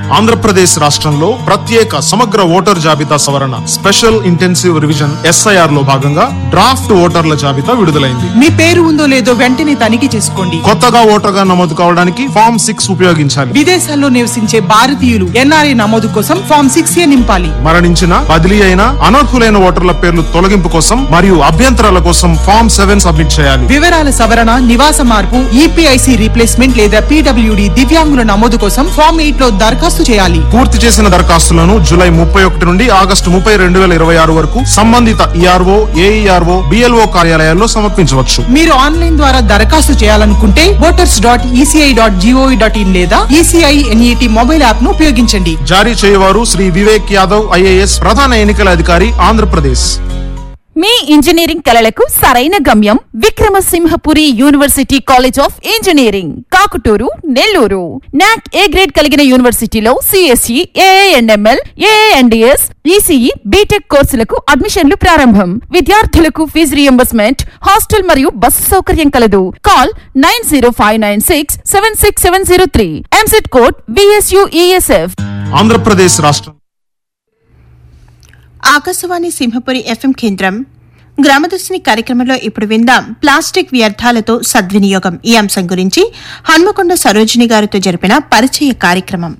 ఆంధ్రప్రదేశ్ రాష్ట్రంలో ప్రత్యేక సమగ్ర ఓటర్ జాబితా సవరణ స్పెషల్ ఇంటెన్సివ్ రివిజన్ ఎస్ఐఆర్ లో భాగంగా డ్రాఫ్ట్ ఓటర్ల జాబితా విడుదలైంది మీ పేరు ఉందో లేదో వెంటనే తనిఖీ చేసుకోండి కొత్తగా ఓటర్గా నమోదు కావడానికి ఫామ్ సిక్స్ ఉపయోగించాలి విదేశాల్లో నివసించే భారతీయులు ఎన్ఆర్ఐ నమోదు కోసం ఫామ్ సిక్స్ ఏ నింపాలి మరణించిన బదిలీ అయిన అనర్హులైన ఓటర్ల పేర్లు తొలగింపు కోసం మరియు అభ్యంతరాల కోసం ఫామ్ సెవెన్ సబ్మిట్ చేయాలి వివరాల సవరణ నివాస మార్పు ఈపీఐసి రీప్లేస్మెంట్ లేదా పీడబ్ల్యూడి దివ్యాంగుల నమోదు కోసం ఫామ్ ఎయిట్ లో దరఖాస్తు చేయాలి పూర్తి చేసిన దరఖాస్తులను జూలై ముప్పై ఒకటి నుండి ఆగస్టు ముప్పై రెండు వేల ఇరవై ఆరు వరకు సంబంధిత ఈఆర్ఓ ఏఈఆర్ఓ బిఎల్ఓ కార్యాలయాల్లో సమర్పించవచ్చు మీరు ఆన్లైన్ ద్వారా దరఖాస్తు చేయాలనుకుంటే voters dot ECI dot GOV dot in లేదా ఈసీఐ ఎన్ఈటి మొబైల్ యాప్ ను ఉపయోగించండి జారీ చేయవారు శ్రీ వివేక్ యాదవ్ ఐఏఎస్ ప్రధాన ఎన్నికల అధికారి ఆంధ్రప్రదేశ్ మీ ఇంజనీరింగ్ కలలకు సరైన గమ్యం Vikramasimhapuri university college of engineering Kakuturu Nellore NAAC A grade కలిగిన యూనివర్సిటీలో CSE AIML AIDS ECE BTech కోర్సులకు అడ్మిషన్లు ప్రారంభం విద్యార్థులకు ఫీజు రియంబర్స్మెంట్ హాస్టల్ మరియు బస్సు సౌకర్యం కలదు call nine zero five nine six seven six seven zero three EAMCET code VSUESF Andhra Pradesh రాష్ట్రం ఆకాశవాణి సింహపురి ఎఫ్ఎం కేంద్రం గ్రామదర్శిని కార్యక్రమంలో ఇప్పుడు విందాం ప్లాస్టిక్ వ్యర్థాలతో సద్వినియోగం ఈ అంశం గురించి హన్మకొండ సరోజిని గారితో జరిపిన పరిచయ కార్యక్రమం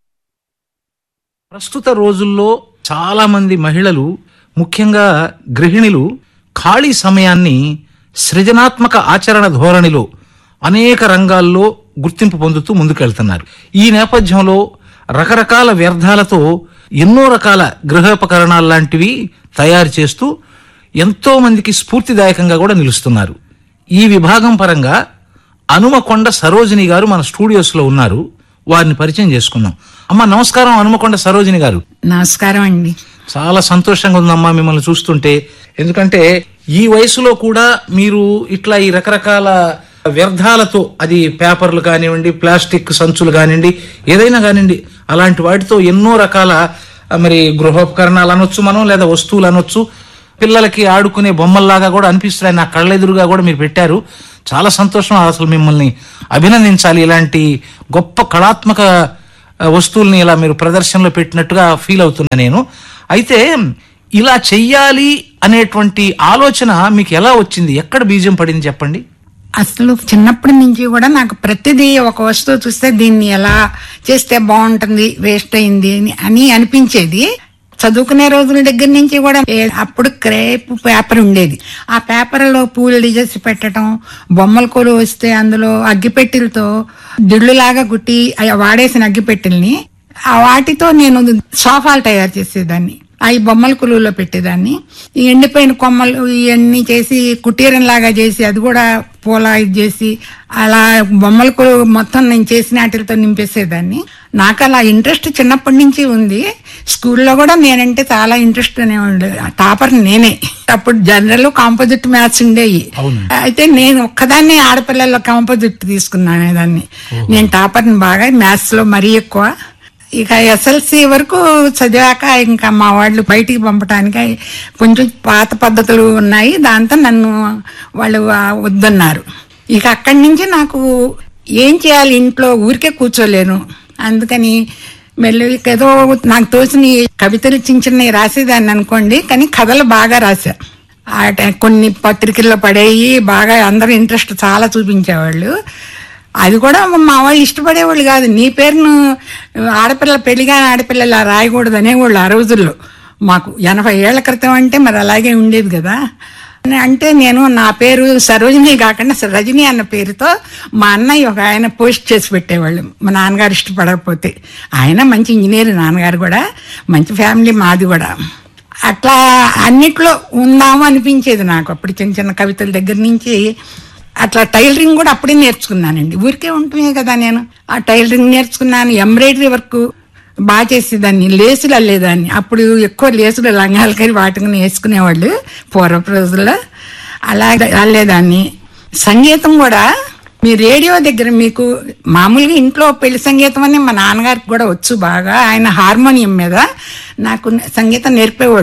ప్రస్తుత రోజుల్లో చాలా మంది మహిళలు ముఖ్యంగా గృహిణులు ఖాళీ సమయాన్ని సృజనాత్మక ఆచరణ ధోరణిలో అనేక రంగాల్లో గుర్తింపు పొందుతూ ముందుకెళ్తున్నారు ఈ నేపథ్యంలో రకరకాల వ్యర్థాలతో ఎన్నో రకాల గృహోపకరణాలు లాంటివి తయారు చేస్తూ ఎంతో మందికి స్ఫూర్తిదాయకంగా కూడా నిలుస్తున్నారు ఈ విభాగం పరంగా అనుమకొండ సరోజిని గారు మన స్టూడియోస్ లో ఉన్నారు వారిని పరిచయం చేసుకుందాం అమ్మ నమస్కారం అనుమకొండ సరోజిని గారు నమస్కారం అండి చాలా సంతోషంగా ఉందమ్మా మిమ్మల్ని చూస్తుంటే ఎందుకంటే ఈ వయసులో కూడా మీరు ఇట్లా ఈ రకరకాల వ్యర్థాలతో అది పేపర్లు కానివ్వండి ప్లాస్టిక్ సంచులు కానివ్వండి ఏదైనా కానివ్వండి అలాంటి వాటితో ఎన్నో రకాల ఆ, మరి గృహోపకరణాలు అనొచ్చు మనం లేదా వస్తువులు అనొచ్చు పిల్లలకి ఆడుకునే బొమ్మల్లాగా కూడా అనిపిస్తున్నాయి నా కళ్ళెదురుగా కూడా మీరు పెట్టారు చాలా సంతోషం అసలు మిమ్మల్ని అభినందించాలి ఇలాంటి గొప్ప కళాత్మక ఆ, వస్తువుల్ని ఇలా మీరు ప్రదర్శనలో పెట్టినట్టుగా ఫీల్ అవుతున్నా నేను అయితే ఇలా చెయ్యాలి అనేటువంటి ఆలోచన మీకు ఎలా వచ్చింది ఎక్కడ బీజం పడింది చెప్పండి అసలు చిన్నప్పటి నుంచి కూడా నాకు ప్రతిదీ ఒక వస్తువు చూస్తే దీన్ని ఎలా చేస్తే బాగుంటుంది వేస్ట్ అయింది అని- అని అనిపించేది చదువుకునే రోజుల దగ్గర నుంచి కూడా ఏ- అప్పుడు క్రేప్ పేపర్ ఉండేది ఆ పేపర్లో పూలు చేసి పెట్టడం బొమ్మల కూలు వస్తే అందులో అగ్గిపెట్టెలతో దిళ్ళులాగా గుట్టి ఆ వాడేసిన అగ్గిపెట్టెల్ని ఆ వాటితో నేను సోఫాలు తయారు చేసేదాన్ని అవి బొమ్మల కులువులో పెట్టేదాన్ని ఈ ఎండిపోయిన కొమ్మలు ఇవన్నీ చేసి కుటీరం లాగా చేసి అది కూడా పూల ఇది చేసి అలా బొమ్మల కులువు మొత్తం నేను చేసిన వాటితో నింపేసేదాన్ని నాకు అలా ఇంట్రెస్ట్ చిన్నప్పటి నుంచి ఉంది స్కూల్లో కూడా నేనంటే చాలా ఇంట్రెస్ట్ అనే ఉండేది టాపర్ నేనే అప్పుడు జనరల్ కాంపోజిట్ మ్యాథ్స్ ఉండేవి అయితే నేను ఒక్కదాన్ని ఆడపిల్లల్లో కాంపోజిట్ తీసుకున్నాను దాన్ని నేను టాపర్ని బాగా మ్యాథ్స్ లో మరీ ఎక్కువ ఇక ఎస్ఎల్సి వరకు చదివాక ఇంకా మా వాళ్ళు బయటికి పంపడానికి కొంచెం పాత పద్ధతులు ఉన్నాయి దాంతో నన్ను వాళ్ళు ఆ, వద్దన్నారు ఇక అక్కడి నుంచి నాకు ఏం చేయాలి ఇంట్లో ఊరికే కూర్చోలేను అందుకని మెల్లగా ఏదో నాకు తోచిన ఈ కవితలు చిన్న చిన్నవి రాసేదాన్ని అనుకోండి కానీ కథలు బాగా రాశా ఆ టై- కొన్ని పత్రికల్లో పడేయి బాగా అందరూ ఇంట్రెస్ట్ చాలా చూపించేవాళ్ళు అది కూడా మా వాళ్ళు ఇష్టపడేవాళ్ళు కాదు నీ పేరును ఆడపిల్ల పెళ్లిగాని ఆడపిల్ల ఇలా రాయకూడదు అనేవాళ్ళు ఆ రోజుల్లో మాకు ఎనభై ఏళ్ల క్రితం అంటే మరి అలాగే ఉండేది కదా అంటే నేను నా పేరు సరోజిని కాకుండా రజని అన్న పేరుతో మా అన్నయ్య ఒక ఆయన పోస్ట్ చేసి పెట్టేవాళ్ళు మా నాన్నగారు ఇష్టపడకపోతే ఆయన మంచి ఇంజనీర్ నాన్నగారు కూడా మంచి ఫ్యామిలీ మాది కూడా అట్లా అన్నిట్లో ఉందాము అనిపించేది నాకు అప్పుడు చిన్న చిన్న కవితల దగ్గర నుంచి అట్లా టైలరింగ్ కూడా అప్పుడే నేర్చుకున్నానండి ఊరికే ఉంటున్నాయి కదా నేను ఆ టైలరింగ్ నేర్చుకున్నాను ఎంబ్రాయిడరీ వర్క్ బాగా చేసేదాన్ని లేసులు అల్లేదాన్ని అప్పుడు ఎక్కువ లేసులు లంగాలకరి వాటిని వేసుకునేవాళ్ళు పూర్వపు రోజుల్లో అలా అల్లేదాన్ని సంగీతం కూడా మీ రేడియో దగ్గర మీకు మామూలుగా ఇంట్లో పెళ్లి సంగీతం అని మా నాన్నగారికి కూడా వచ్చు బాగా ఆయన హార్మోనియం మీద నాకు సంగీతం నేర్పేవాళ్ళు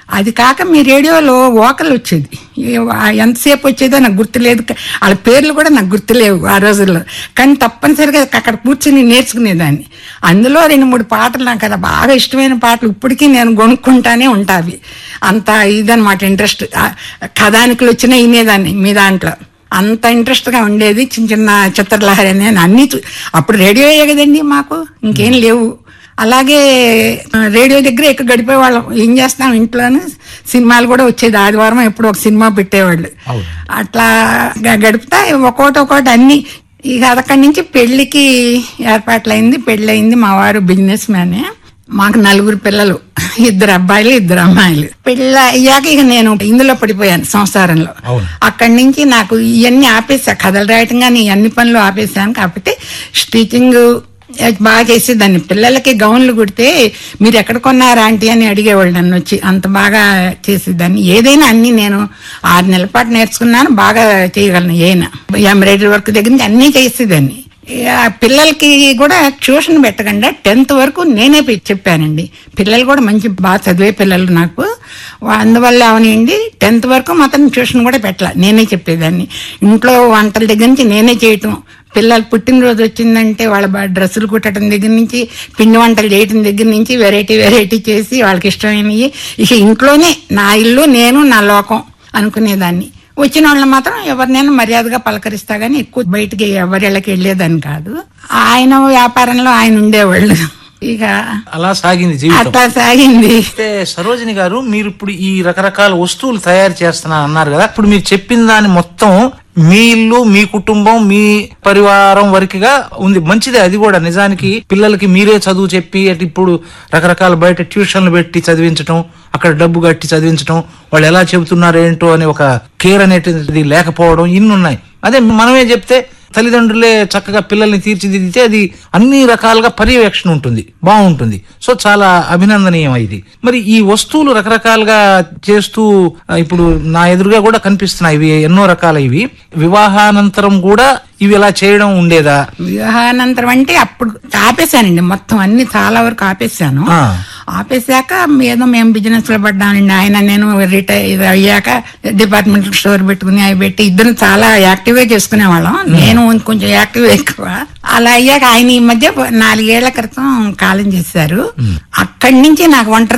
అది కాక మీ రేడియోలో వోకల్ వచ్చేది ఏ- ఆ ఎంతసేపు వచ్చేదో నాకు గుర్తులేదు వాళ్ళ పేర్లు కూడా నాకు గుర్తులేవు ఆ రోజుల్లో కానీ తప్పనిసరిగా అక్కడ కూర్చుని నేర్చుకునేదాన్ని అందులో రెండు మూడు పాటలు నాకు అలా బాగా ఇష్టమైన పాటలు ఇప్పటికీ నేను కొనుక్కుంటానే ఉంటావి అంత ఇదనమాట ఇంట్రెస్ట్ కథానికలు వచ్చినా వినేదాన్ని మీ దాంట్లో అంత ఇంట్రెస్ట్ గా ఉండేది చిన్న చిన్న చిత్రలహరి అని నేను అన్ని చూ- అప్పుడు రేడియో కదండి మాకు ఇంకేం లేవు అలాగే ఆ, రేడియో దగ్గర ఎక్కువ గడిపేవాళ్ళం ఏం చేస్తాం ఇంట్లోనే సినిమాలు కూడా వచ్చేది ఆదివారం ఎప్పుడు ఒక సినిమా పెట్టేవాళ్ళు అట్లా గ- గడుపుతా ఒక్కోటి ఒక్కోటి అన్ని ఇక అక్కడి నుంచి పెళ్లికి ఏర్పాట్లయింది పెళ్లి అయింది మా వారు బిజినెస్ మ్యానే మాకు నలుగురు పిల్లలు ఇద్దరు అబ్బాయిలు ఇద్దరు అమ్మాయిలు పెళ్ళి అయ్యాక ఇక నేను ఇందులో పడిపోయాను సంసారంలో అక్కడి నుంచి నాకు ఇవన్నీ ఆపేసా కథలు రాయటం కానీ ఈ అన్ని పనులు ఆపేసాను కాకపోతే స్టిచింగ్ బాగా చేసేదాన్ని పిల్లలకి గౌన్లు కుడితే మీరు ఎక్కడ కొన్నారా ఆంటీ అని అడిగేవాళ్ళు నన్ను వచ్చి అంత బాగా చేసేదాన్ని ఏదైనా అన్ని నేను ఆరు నెలల పాటు నేర్చుకున్నాను బాగా చేయగలను ఏనా ఎంబ్రాయిడరీ వర్క్ దగ్గర నుంచి అన్నీ చేసేదాన్ని ఇక పిల్లలకి కూడా ట్యూషన్ పెట్టకుండా టెన్త్ వరకు నేనే పె- చెప్పానండి పిల్లలు కూడా మంచి బాగా చదివే పిల్లలు నాకు వా- అందువల్ల అవనండి టెన్త్ వరకు మాత్రం ట్యూషన్ కూడా పెట్టాల నేనే చెప్పేదాన్ని ఇంట్లో వంటల దగ్గర నుంచి నేనే చేయటం పిల్లలు పుట్టినరోజు వచ్చిందంటే వాళ్ళ బా- డ్రెస్సులు కుట్టడం దగ్గర నుంచి పిండి వంటలు చేయటం దగ్గర నుంచి వెరైటీ వెరైటీ చేసి వాళ్ళకి ఇష్టమైనవి ఇక ఇంట్లోనే నా ఇల్లు నేను నా లోకం అనుకునేదాన్ని వచ్చిన వాళ్ళని మాత్రం ఎవరినైనా మర్యాదగా పలకరిస్తా గానీ ఎక్కువ బయటికి ఎవరిళ్ళకి వెళ్ళేదాన్ని కాదు ఆయన వ్యాపారంలో ఆయన ఉండేవాళ్ళు ఇక అలా సాగింది జీవితం అట్లా సాగింది అయితే సరోజిని గారు మీరు ఇప్పుడు ఈ రకరకాల వస్తువులు తయారు చేస్తున్నా అన్నారు కదా ఇప్పుడు మీరు చెప్పిన దాని మొత్తం మీ ఇల్లు మీ కుటుంబం మీ పరివారం వరకుగా ఉంది మంచిదే అది కూడా నిజానికి పిల్లలకి మీరే చదువు చెప్పి అటు ఇప్పుడు రకరకాల బయట ట్యూషన్లు పెట్టి చదివించటం అక్కడ డబ్బు కట్టి చదివించటం వాళ్ళు ఎలా చెబుతున్నారు ఏంటో అనే ఒక కేర్ అనేటిది లేకపోవడం ఇన్ని ఉన్నాయి అదే మనమే చెప్తే తల్లిదండ్రులే చక్కగా పిల్లల్ని తీర్చిదిద్దితే అది అన్ని రకాలుగా పర్యవేక్షణ ఉంటుంది బాగుంటుంది సో చాలా అభినందనీయం ఇది మరి ఈ వస్తువులు రకరకాలుగా చేస్తూ ఆ, ఇప్పుడు నా ఎదురుగా కూడా కనిపిస్తున్నాయి ఇవి ఎన్నో రకాల ఇవి వివాహానంతరం కూడా ఇవి ఇలా చేయడం ఉండేదా వివాహానంతరం అంటే అప్పుడు ఆపేశానండి మొత్తం అన్ని చాలా వరకు ఆపేశాను ఆ. ఆపేశాక ఏదో మేము బిజినెస్ లో పడ్డామండి ఆయన నేను రిటైర్ అయ్యాక డిపార్ట్మెంటల్ స్టోర్ పెట్టుకుని అవి పెట్టి ఇద్దరు చాలా యాక్టివ్ గా చేసుకునేవాళ్ళం నేను కొంచెం యాక్టివ్ ఎక్కువ అలా అయ్యాక ఆయన ఈ మధ్య నాలుగేళ్ల క్రితం కాలం చేశారు అక్కడి నుంచి నాకు ఒంటరి